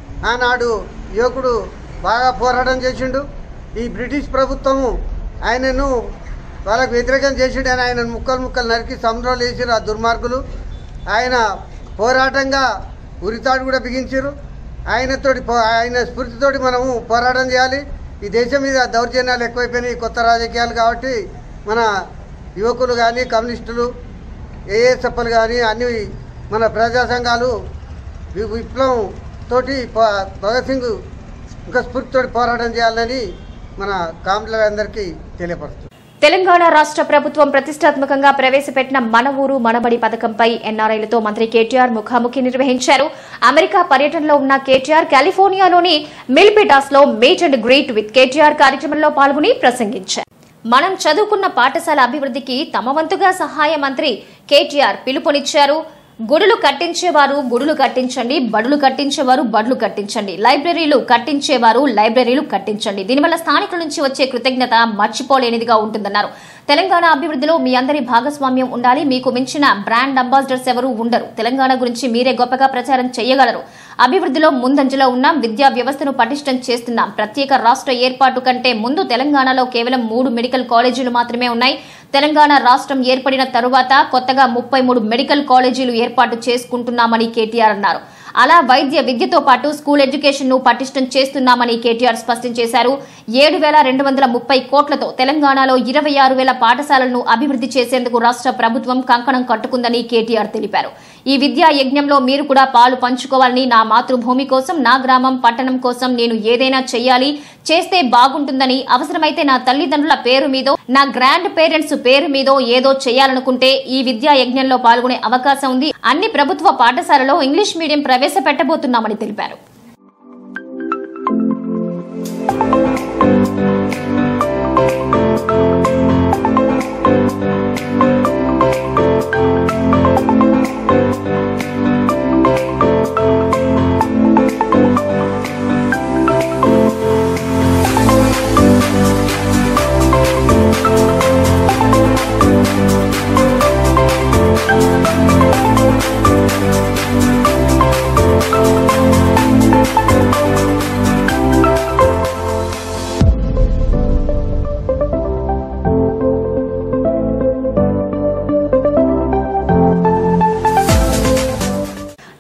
ఆనాడు యువకుడు బాగా పోరాటం చేసిండు ఈ బ్రిటిష్ ప్రభుత్వము ఆయనను వాళ్ళకు వ్యతిరేకం చేసిండు అని ఆయన ముక్కలు ముక్కలు నరికి సముద్రంలో వేసిరు ఆ దుర్మార్గులు ఆయన పోరాటంగా ఉరితాడు కూడా బిగించారు ఆయనతోటి పో- ఆయన స్ఫూర్తితోటి మనము పోరాటం చేయాలి ఈ దేశం మీద దౌర్జన్యాలు ఎక్కువైపోయినాయి ఈ కొత్త రాజకీయాలు కాబట్టి మన యువకులు కానీ కమ్యూనిస్టులు ఏఎస్ఎఫ్లు కానీ అన్ని మన ప్రజా సంఘాలు వి- విప్లవం తోటి ప- భగత్ సింగ్ ఇంకా స్ఫూర్తితోటి పోరాటం చేయాలని మన కామ్లందరికీ తెలియపరుస్తుంది తెలంగాణ రాష్ట్ర ప్రభుత్వం ప్రతిష్టాత్మకంగా ప్రవేశపెట్టిన మన ఊరు మనబడి పథకంపై ఎన్ఆర్ఐలతో మంత్రి కేటీఆర్ ముఖాముఖి నిర్వహించారు అమెరికా పర్యటనలో ఉన్న కేటీఆర్ కాలిఫోర్నియాలోని మిల్పిటాస్ లో meet and greet with KTR కార్యక్రమంలో పాల్గొని ప్రసంగించారు మనం చదువుకున్న పాఠశాల అభివృద్ధికి తమ వంతుగా సహాయ మంత్రి కేటీఆర్ పిలుపునిచ్చారు గుడులు కట్టించేవారు గుడులు కట్టించండి బడులు కట్టించేవారు బడులు కట్టించండి లైబ్రరీలు కట్టించేవారు లైబ్రరీలు కట్టించండి దీనివల్ల స్థానికుల నుంచి వచ్చే కృతజ్ఞత మర్చిపోలేనిదిగా ఉంటుందన్నారు తెలంగాణ అభివృద్ధిలో మీ అందరి భాగస్వామ్యం ఉండాలి మీకు మించిన బ్రాండ్ అంబాసిడర్స్ ఎవరూ ఉండరు తెలంగాణ గురించి మీరే గొప్పగా ప్రచారం చేయగలరు అభివృద్ధిలో ముందంజలో ఉన్నాం విద్యా వ్యవస్థను పటిష్టం చేస్తున్నాం ప్రత్యేక రాష్ట్ర ఏర్పాటు కంటే ముందు తెలంగాణలో కేవలం మూడు మెడికల్ కాలేజీలు మాత్రమే ఉన్నాయి తెలంగాణ రాష్ట్రం ఏర్పడిన తరువాత కొత్తగా ముప్పై మూడు మెడికల్ కాలేజీలు ఏర్పాటు చేసుకుంటున్నామని కేటీఆర్ అన్నారు అలా వైద్య విద్యతో పాటు స్కూల్ ఎడ్యుకేషన్ ను పటిష్టం చేస్తున్నామని కేటీఆర్ స్పష్టం చేశారు ఏడు వేల రెండు వందల ముప్పై కోట్లతో తెలంగాణలో ఇరవై ఆరు వేల పాఠశాలలను అభివృద్ధి చేసేందుకు రాష్ట్ర ప్రభుత్వం కంకణం కట్టుకుందని కేటీఆర్ తెలిపారు ఈ విద్యా యజ్ఞంలో మీరు కూడా పాలు పంచుకోవాలని నా మాతృభూమి కోసం నా గ్రామం పట్టణం కోసం నేను ఏదైనా చెయ్యాలి చేస్తే బాగుంటుందని అవసరమైతే నా తల్లిదండ్రుల పేరు మీదో నా గ్రాండ్ పేరెంట్స్ పేరు మీదో ఏదో చేయాలనుకుంటే ఈ విద్యా యజ్ఞంలో పాల్గొనే అవకాశం ఉంది అన్ని ప్రభుత్వ పాఠశాలలో ఇంగ్లీష్ మీడియం ప్రవేశపెట్టబోతున్నామని తెలిపారు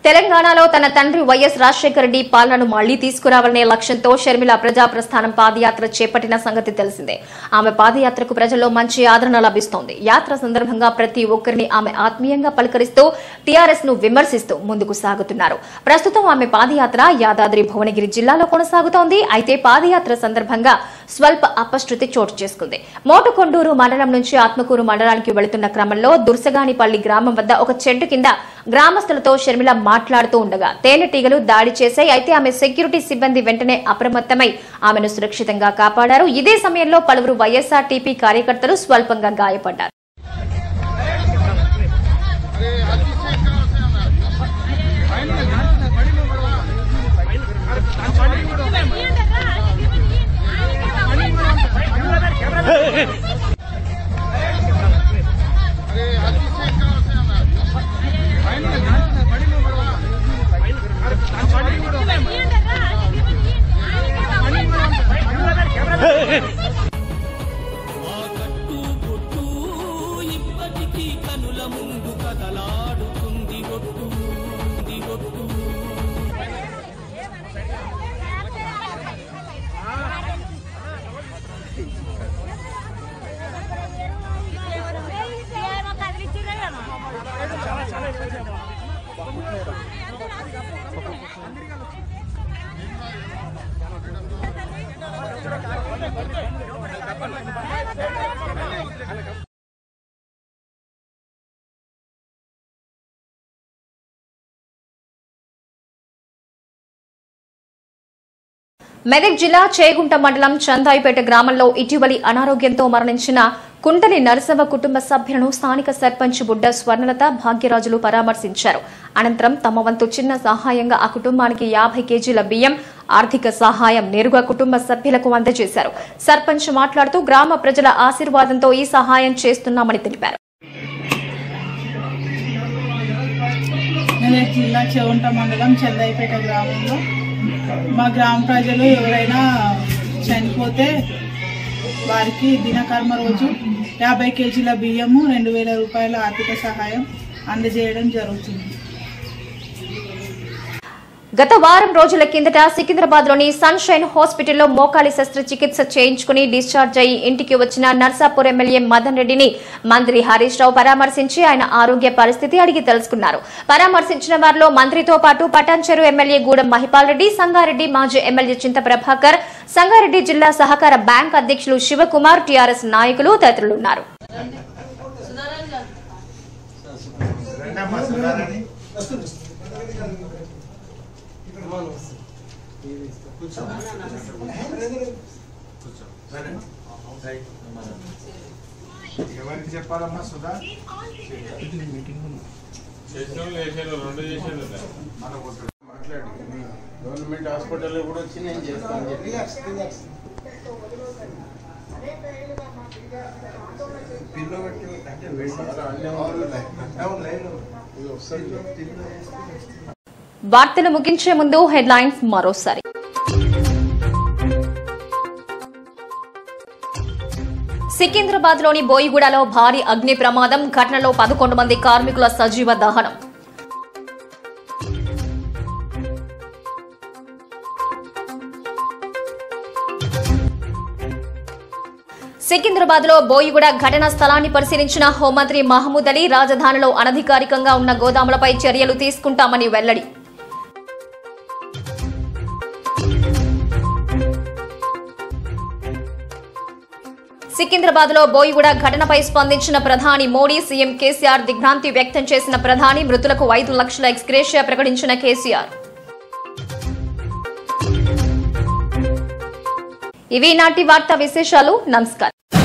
తెలంగాణలో తన తండ్రి వైఎస్ రాజశేఖర రెడ్డి పాలనను మళ్లీ తీసుకురావాలనే లక్ష్యంతో షర్మిల ప్రజా ప్రస్థానం పాదయాత్ర చేపట్టిన సంగతి తెలిసిందే ఆమె పాదయాత్రకు ప్రజల్లో మంచి ఆదరణ లభిస్తోంది యాత్ర సందర్భంగా ప్రతి ఒక్కరిని ఆమె ఆత్మీయంగా పలకరిస్తూ టీఆర్ఎస్ ను విమర్శిస్తూ ముందుకు సాగుతున్నారు ప్రస్తుతం ఆమె పాదయాత్ర యాదాద్రి భువనగిరి జిల్లాలో కొనసాగుతోంది అయితే పాదయాత్ర సందర్భంగా స్వల్ప అపశృతి చోటు చేసుకుంది మోటుకొండూరు మండలం నుంచి ఆత్మకూరు మండలానికి వెళుతున్న క్రమంలో దుర్సగానిపల్లి గ్రామం వద్ద ఒక చెట్టు కింద గ్రామస్తులతో షర్మిల మాట్లాడుతూ ఉండగా తేనెటీగలు దాడి చేశాయి అయితే ఆమె సెక్యూరిటీ సిబ్బంది వెంటనే అప్రమత్తమై ఆమెను సురక్షితంగా కాపాడారు ఇదే సమయంలో పలువురు వైఎస్ఆర్టీపీ కార్యకర్తలు స్వల్పంగా గాయపడ్డారు మెదక్ జిల్లా చేగుంట మండలం చందాయిపేట గ్రామంలో ఇటీవలి అనారోగ్యంతో మరణించిన కుంటలి నరసవ కుటుంబ సభ్యులను స్థానిక సర్పంచ్ బుడ్డ స్వర్ణలత భాగ్యరాజులు పరామర్శించారు అనంతరం తమ వంతు చిన్న సహాయంగా ఆ కుటుంబానికి యాభై కేజీల బియ్యం ఆర్థిక సహాయం నేరుగా కుటుంబ సభ్యులకు అందజేశారు సర్పంచ్ మాట్లాడుతూ గ్రామ ప్రజల ఆశీర్వాదంతో ఈ సహాయం చేస్తున్నామని తెలిపారు మెదక్ జిల్లా చెవంట మండలం చందాయిపేట గ్రామంలో మా గ్రామ ప్రజలు ఎవరైనా చనిపోతే వారికి దినకర్మ రోజు యాభై కేజీల బియ్యము రెండు వేల రూపాయల ఆర్థిక సహాయం అందజేయడం జరుగుతుంది గత వారం రోజుల కిందట సికింద్రాబాద్ లోని సన్షైన్ హాస్పిటల్లో మోకాలి శస్త్రచికిత్స చేయించుకుని డిశ్చార్జ్ అయ్యి ఇంటికి వచ్చిన నర్సాపూర్ ఎమ్మెల్యే మదన్ రెడ్డిని మంత్రి హరీష్ రావు పరామర్శించి ఆయన ఆరోగ్య పరిస్థితి అడిగి తెలుసుకున్నారు పరామర్శించిన వారిలో మంత్రితో పాటు పటాన్చెరు ఎమ్మెల్యే గూడెం మహిపాల్ రెడ్డి సంగారెడ్డి మాజీ ఎమ్మెల్యే చింత ప్రభాకర్ సంగారెడ్డి జిల్లా సహకార బ్యాంక్ అధ్యక్షులు శివకుమార్ టీఆర్ఎస్ నాయకులు తదితరులున్నారు ఎవరికి చెప్పాలమ్మా సుధా మనకు మాట్లాడి గవర్నమెంట్ హాస్పిటల్లో కూడా వచ్చి నేను చేస్తాను చెప్పి పిల్లో పెట్టి అంటే వెళ్ళారా అన్నీ అవును లైన్ ఇది వస్తుంది వార్తలు ముగించే ముందు హెడ్లైన్స్ మరోసారి సికింద్రాబాద్ లోని బోయిగూడలో భారీ అగ్ని ప్రమాదం ఘటనలో పదకొండు మంది కార్మికుల సజీవ దహనం సికింద్రాబాద్ లో బోయిగూడ ఘటనా స్థలాన్ని పరిశీలించిన హోంమంత్రి మహమూద్ అలీ రాజధానిలో అనధికారికంగా ఉన్న గోదాములపై చర్యలు తీసుకుంటామని వెల్లడి సికింద్రాబాద్ లో బోయిగూడ ఘటనపై స్పందించిన ప్రధాని మోడీ సీఎం కేసీఆర్ దిగ్భ్రాంతి వ్యక్తం చేసిన ప్రధాని మృతులకు ఐదు లక్షల ఎక్స్గ్రేషియా ప్రకటించిన కేసీఆర్ ఇవి నాటి వార్తా విశేషాలు నమస్కారం